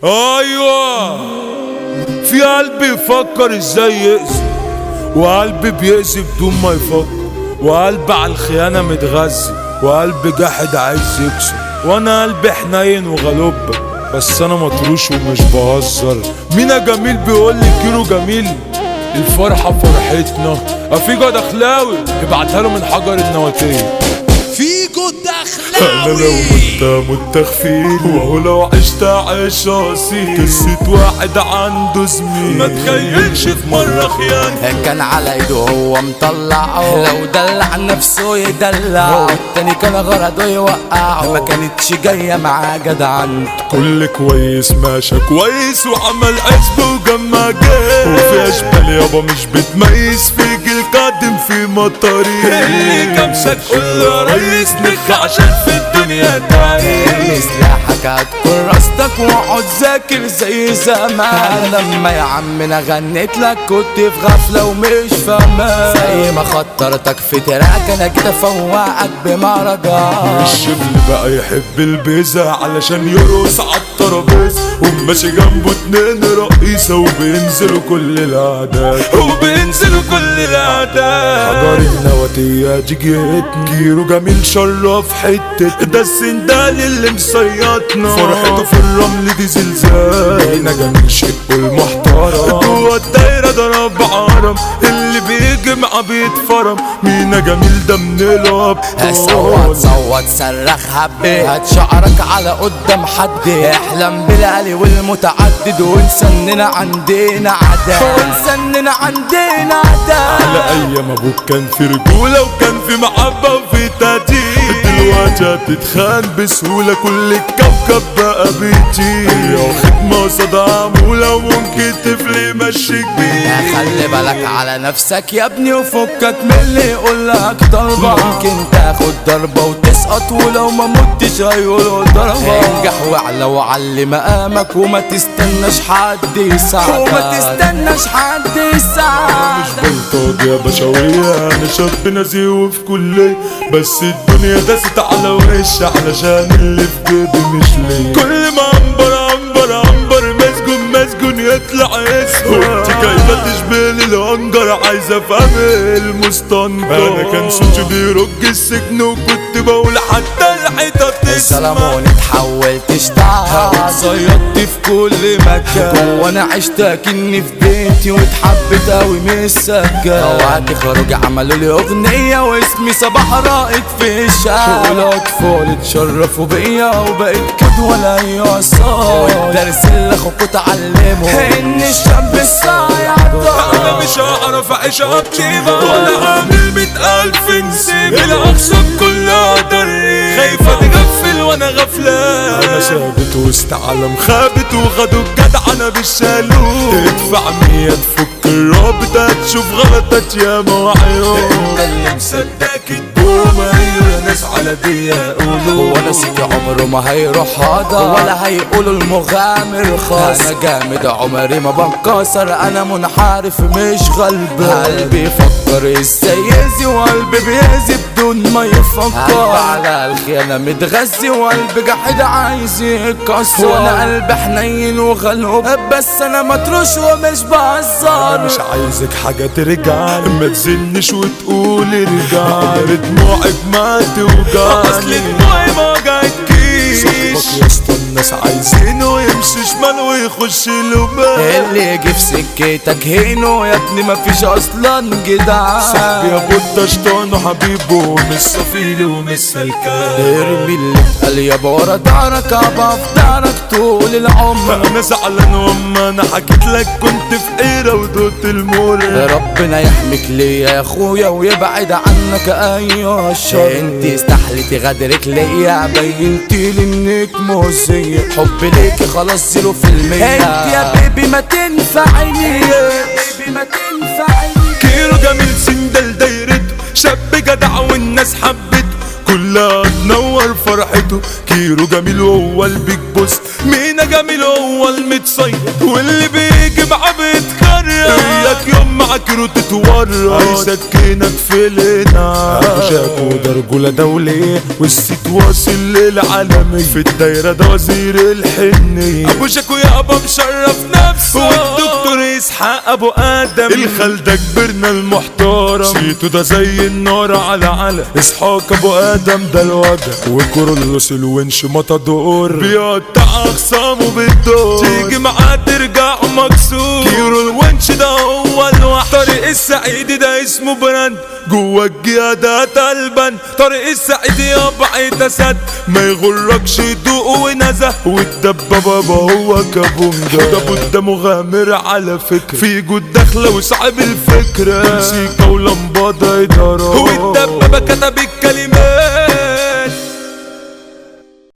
ايوه في قلب يفكر ازاي يأذي وقلب بيأذي بدون ما يفكر وقلب على الخيانة متغذي وقلب جاحد عايز يكسر وانا قلبي حنين وغلوبة بس انا مطروش ومش بهزر مينا جميل بيقول لي كيلو جميل الفرحة فرحتنا افيجو دخلاوي ابعتها له من حجر النواتيه فيجو انا لو الدخلاوي مت مت تخفيل وهو لو عشت عيش اصيل قصة واحد عنده زميل ما تخيلش في مرة خيانة كان على ايده هو مطلعه لو دلع نفسه يدلع التاني كان غرضه يوقعه ما كانتش جاية معاه جدعان كل كويس ماشى كويس وعمل حسب وجمع جيش وفي اشبال يابا مش بتميز في جيل قادم في مطاري اللي كمسك قول له يا ريس نخ عشان في الدنيا تعيش سلاحك هتكون راستك واقعد ذاكر زي زمان لما يا عم انا غنيت لك كنت في غفلة ومش فاهمان زي ما خطرتك في تراك انا كده فوقك بمهرجان الشبل بقى يحب البيزة علشان يرقص عالترابيزة وماشي جنبه اتنين رئيسة وبينزلوا كل الأعداد وبينزلوا كل الأعداد حجر النواتية دي جيتني كيرو جميل شرف حتة ده السندال اللي مصيطنا فرحته في الرمل دي زلزال بينا جميل شقه المحترم جوه الدايرة ضرب عرم اللي بيجي معاه بيتفرم مينا جميل ده من الأبطال صوت صوت صرخ هبي هات شعرك على قدام حد احلم بالعلي والمتعدد وانسى اننا عندنا عداء وانسى اننا عندنا عداء على ايام ابوك كان في رجوله وكان في محبه وفي تقدير دلوقتي هتتخان بسهوله كل الكوكب بقى بيطير يا خدمه قصاد عموله وممكن طفل يمشيك بيه خلي بالك على نفسك يا ابني وفكك من اللي يقولك ضربة ممكن تاخد ضربة وتسقط ولو ما متش هيقولوا ضربة انجح واعلى وعلي مقامك وما تستناش حد يساعدك وما تستناش حد مش يساعدك بلطج يا بشوية انا شاب نزيه وفي كلية بس الدنيا داست على وشي علشان اللي في جيبي مش ليا كل ما انبر انبر انبر مسجون مسجون يطلع اسمه وانت جايبة تشبه الهنجر عايزة افهم المستنجر انا كان صوتي بيرج السجن وكنت بقول حتى الحيطة تسمع السلامون اتحولت اشتعل صيدت في كل مكان وانا عشت اكني في بيتي واتحبت اوي من السجان اوقات خرج عملوا لي اغنية واسمي صباح رائد في الشارع والاطفال اتشرفوا بيا وبقيت قدوة لاي اصال والدرس اللي اخوكوا اتعلمه ان الشاب الصايع انا مش هعرف اعيش طيبة ولا اعمل مئة الف نسيب الاقسام كلها ضري خايفة تغفل وانا غفلان انا ثابت وسط عالم خابت وخدوا الجدع انا بالشالوت ادفع مية تفك الرابط هتشوف غلطات ياما وعيون انت اللي مصدق الدوم ايوه يا ناس على دي يقولوا هو انا سيدي عمره ما هيروح هذا ولا هيقولوا المغامر خاص انا جامد عمري ما بنكسر انا منحرف مش غلبان قلبي يفكر ازاي يأذي وقلبي بيأذي بدون ما يفكر على الخيانة متغذي وقلبي جحد عايز يكسر وانا قلبي حنين وغلوب بس انا مطروش ومش انا بهزر مش عايزك حاجة ترجع ما تزنش وتقول ارجع قدر دموعك ما توجع اصل دموعي ما وجعتكيش صاحبك يا اسطى الناس عايزينه يمشي شمال ويخش له بال اللي يجي في سكتك هينو يا ابني مفيش اصلا جدع صاحبي يا بوتا شطان وحبيبه مش صفيلي ومش سلكان ارمي اللي اتقال يابا ورا دارك ابا في دارك طول العمر انا زعلان واما انا حكيت لك كنت في حيرة ودوت المر ربنا يحميك ليا يا اخويا ويبعد عنك ايوه الشر انت استحلتي غدرك ليا بينتي لي انك مؤذية حب ليكي خلاص زيرو في المية انت يا بيبي ما تنفعنيش بيبي ما تنفعنيش كيلو جميل سندل دايرته شاب جدع والناس حبته كلها تنور فرحته كيرو جميل وهو البيج بوس مينا جميل وهو المتصيد واللي بيجي معاه بيتكرر اياك يوم معاك رو تتورط هيسكنك في لنا شاكو ده رجولة دولية والست واصل للعالمية في الدايرة ده وزير الحنية ابو شاكو يابا مشرف نفسه والدكتور اسحاق ابو ادم الخال ده كبرنا المحترم شيتو ده زي النار على على اسحاق ابو ادم ده الوجع وكورولوس الونش مطادور بيقطع اخصامه بالدور تيجي معاه ترجع مكسور كيرو الونش ده هو الوحش طريق السعيد ده اسمه براند جوا الجيادة تلبن طريق السعيد يابا عيد اسد ما يغركش دوق ونزه والدبابة بابا هو كابونجا ده بودا مغامر على فكرة في جود داخلة وصعب الفكرة موسيقى ولمبادة إدارة والدبابة كتب الكلمات